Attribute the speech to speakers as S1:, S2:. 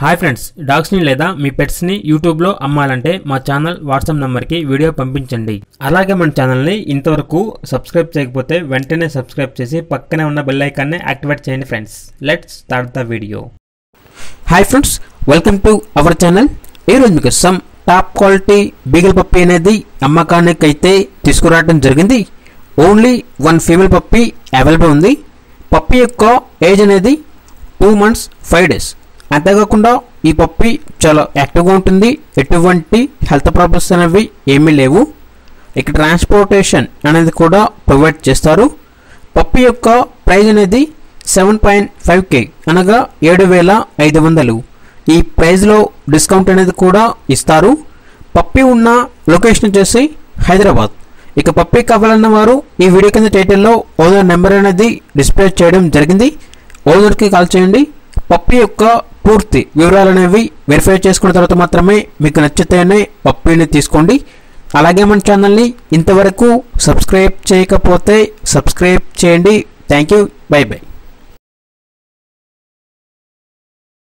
S1: hi friends డాగ్స్ని లేదా మీ పెట్స్ని యూట్యూబ్లో అమ్మాలంటే మా ఛానల్ వాట్సాప్ నెంబర్కి వీడియో పంపించండి అలాగే మన ఛానల్ని ఇంతవరకు సబ్స్క్రైబ్ చేయకపోతే వెంటనే సబ్స్క్రైబ్ చేసి పక్కనే ఉన్న బెల్ ఐకాన్ని యాక్టివేట్ చేయండి friends let's start the video
S2: hi friends welcome to our channel ఈరోజు మీకు some top quality beagle puppy అనేది అమ్మకానికి అయితే తీసుకురావడం జరిగింది only one female puppy available ఉంది పప్పి యొక్క ఏజ్ అనేది టూ మంత్స్ ఫైవ్ డేస్ అంతేకాకుండా ఈ పప్పి చాలా యాక్టివ్గా ఉంటుంది ఎటువంటి హెల్త్ ప్రాబ్లమ్స్ అనేవి ఏమీ లేవు ఇక ట్రాన్స్పోర్టేషన్ అనేది కూడా ప్రొవైడ్ చేస్తారు పప్పి యొక్క ప్రైజ్ అనేది సెవెన్ పాయింట్ ఫైవ్ కే అనగా ఏడు వేల ఐదు వందలు ఈ ప్రైజ్లో డిస్కౌంట్ అనేది కూడా ఇస్తారు పప్పి ఉన్న లొకేషన్ వచ్చేసి హైదరాబాద్ ఇక పప్పి కావాలన్న వారు ఈ వీడియో కింద టైటిల్లో ఓనర్ నెంబర్ అనేది డిస్ప్లే చేయడం జరిగింది ఓనర్కి కాల్ చేయండి పప్పి యొక్క పూర్తి వివరాలు అనేవి వెరిఫై చేసుకున్న తర్వాత మాత్రమే మీకు నచ్చితేనే పప్పిని తీసుకోండి అలాగే మన ఛానల్ని ఇంతవరకు సబ్స్క్రైబ్ చేయకపోతే సబ్స్క్రైబ్ చేయండి థ్యాంక్ యూ బై బై